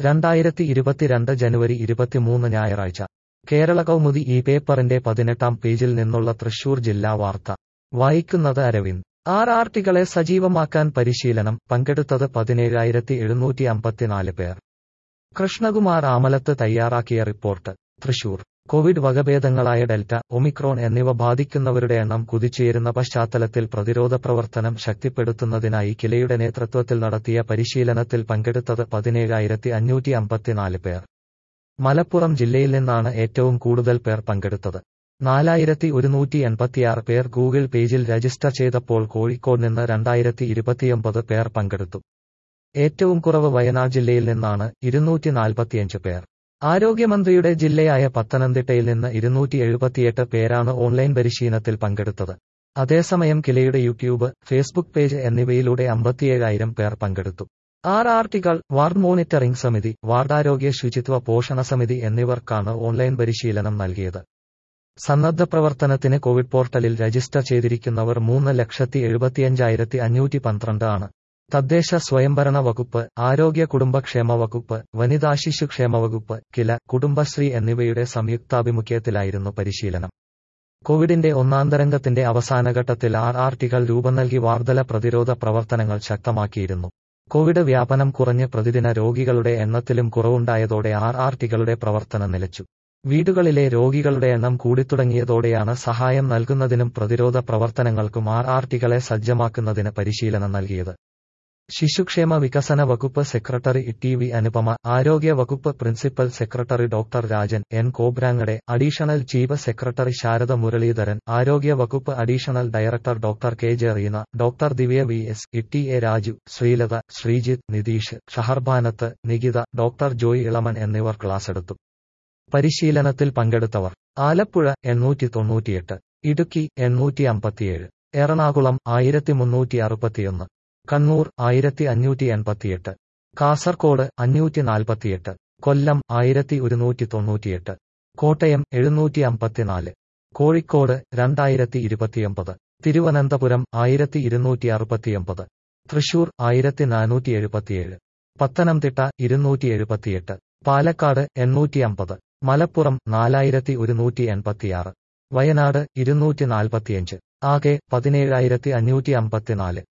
രണ്ടായിരത്തി ഇരുപത്തിരണ്ട് ജനുവരി ഇരുപത്തിമൂന്ന് ഞായറാഴ്ച കേരള കൗമുദി ഈ പേപ്പറിന്റെ പതിനെട്ടാം പേജിൽ നിന്നുള്ള തൃശൂർ ജില്ലാ വാർത്ത വായിക്കുന്നത് അരവിന്ദ് ആർ ആർട്ടികളെ സജീവമാക്കാൻ പരിശീലനം പങ്കെടുത്തത് പതിനേഴായിരത്തി എഴുന്നൂറ്റി അമ്പത്തിനാല് പേർ കൃഷ്ണകുമാർ ആമലത്ത് തയ്യാറാക്കിയ റിപ്പോർട്ട് തൃശൂർ കോവിഡ് വകഭേദങ്ങളായ ഡെൽറ്റ ഒമിക്രോൺ എന്നിവ ബാധിക്കുന്നവരുടെ എണ്ണം കുതിച്ചുയരുന്ന പശ്ചാത്തലത്തിൽ പ്രതിരോധ പ്രവർത്തനം ശക്തിപ്പെടുത്തുന്നതിനായി കിലയുടെ നേതൃത്വത്തിൽ നടത്തിയ പരിശീലനത്തിൽ പങ്കെടുത്തത് പതിനേഴായിരത്തി അഞ്ഞൂറ്റി അമ്പത്തിനാല് പേർ മലപ്പുറം ജില്ലയിൽ നിന്നാണ് ഏറ്റവും കൂടുതൽ പേർ പങ്കെടുത്തത് നാലായിരത്തി ഒരുന്നൂറ്റി എൺപത്തിയാറ് പേർ ഗൂഗിൾ പേജിൽ രജിസ്റ്റർ ചെയ്തപ്പോൾ കോഴിക്കോട് നിന്ന് രണ്ടായിരത്തി ഇരുപത്തിയൊമ്പത് പേർ പങ്കെടുത്തു ഏറ്റവും കുറവ് വയനാട് ജില്ലയിൽ നിന്നാണ് ഇരുന്നൂറ്റി നാൽപ്പത്തിയഞ്ച് പേർ ആരോഗ്യമന്ത്രിയുടെ ജില്ലയായ പത്തനംതിട്ടയിൽ നിന്ന് ഇരുന്നൂറ്റി എഴുപത്തിയെട്ട് പേരാണ് ഓൺലൈൻ പരിശീലനത്തിൽ പങ്കെടുത്തത് അതേസമയം കിലയുടെ യൂട്യൂബ് ഫേസ്ബുക്ക് പേജ് എന്നിവയിലൂടെ അമ്പത്തിയേഴായിരം പേർ പങ്കെടുത്തു ആർ ആർട്ടികൾ വാർഡ് മോണിറ്ററിംഗ് സമിതി വാർഡാരോഗ്യ ശുചിത്വ പോഷണ സമിതി എന്നിവർക്കാണ് ഓൺലൈൻ പരിശീലനം നൽകിയത് സന്നദ്ധ പ്രവർത്തനത്തിന് കോവിഡ് പോർട്ടലിൽ രജിസ്റ്റർ ചെയ്തിരിക്കുന്നവർ മൂന്ന് ലക്ഷത്തി എഴുപത്തിയഞ്ചായിരത്തി അഞ്ഞൂറ്റി പന്ത്രണ്ട് ആണ് തദ്ദേശ സ്വയംഭരണ വകുപ്പ് ആരോഗ്യ കുടുംബക്ഷേമ വകുപ്പ് വനിതാ ശിശുക്ഷേമ വകുപ്പ് കില കുടുംബശ്രീ എന്നിവയുടെ സംയുക്താഭിമുഖ്യത്തിലായിരുന്നു പരിശീലനം കോവിഡിന്റെ ഒന്നാം തരംഗത്തിന്റെ അവസാനഘട്ടത്തിൽ ആർ ആർട്ടികൾ രൂപം നൽകി വാർധല പ്രതിരോധ പ്രവർത്തനങ്ങൾ ശക്തമാക്കിയിരുന്നു കോവിഡ് വ്യാപനം കുറഞ്ഞ് പ്രതിദിന രോഗികളുടെ എണ്ണത്തിലും കുറവുണ്ടായതോടെ ആർ ആർട്ടികളുടെ പ്രവർത്തനം നിലച്ചു വീടുകളിലെ രോഗികളുടെ എണ്ണം കൂടിത്തുടങ്ങിയതോടെയാണ് സഹായം നൽകുന്നതിനും പ്രതിരോധ പ്രവർത്തനങ്ങൾക്കും ആർ ആർട്ടികളെ സജ്ജമാക്കുന്നതിന് പരിശീലനം നൽകിയത് ശിശുക്ഷേമ വികസന വകുപ്പ് സെക്രട്ടറി ടി വി അനുപമ ആരോഗ്യ വകുപ്പ് principal secretary doctor Rajan N കോബ്രാങ്ങടെ additional chief secretary Sharada Muraleedharan ആരോഗ്യ വകുപ്പ് additional director doctor K J Reena doctor Divya V S E A Raju Sreelatha Sreejith Nitheesh Shaharbanath Nikitha doctor Joy Elamon എന്നിവർ ക്ലാസെടുത്തു പരിശീലനത്തിൽ പങ്കെടുത്തവർ ആലപ്പുഴ എണ്ണൂറ്റി തൊണ്ണൂറ്റിയെട്ട് ഇടുക്കി എണ്ണൂറ്റി അമ്പത്തിയേഴ് എറണാകുളം ആയിരത്തി മുന്നൂറ്റി അറുപത്തിയൊന്ന് കണ്ണൂർ ആയിരത്തി അഞ്ഞൂറ്റി എൺപത്തിയെട്ട് കാസർകോട് അഞ്ഞൂറ്റി നാൽപ്പത്തിയെട്ട് കൊല്ലം ആയിരത്തി ഒരുന്നൂറ്റി തൊണ്ണൂറ്റിയെട്ട് കോട്ടയം എഴുന്നൂറ്റി അമ്പത്തിനാല് കോഴിക്കോട് രണ്ടായിരത്തി ഇരുപത്തിയൊമ്പത് തിരുവനന്തപുരം ആയിരത്തി ഇരുന്നൂറ്റി അറുപത്തിയൊമ്പത് തൃശൂർ ആയിരത്തി നാനൂറ്റി എഴുപത്തിയേഴ് പത്തനംതിട്ട ഇരുന്നൂറ്റി എഴുപത്തിയെട്ട് പാലക്കാട് എണ്ണൂറ്റി അമ്പത് മലപ്പുറം നാലായിരത്തി ഒരുന്നൂറ്റി എൺപത്തിയാറ് വയനാട് ഇരുന്നൂറ്റി നാൽപ്പത്തിയഞ്ച് ആകെ പതിനേഴായിരത്തി അഞ്ഞൂറ്റി അമ്പത്തിനാല്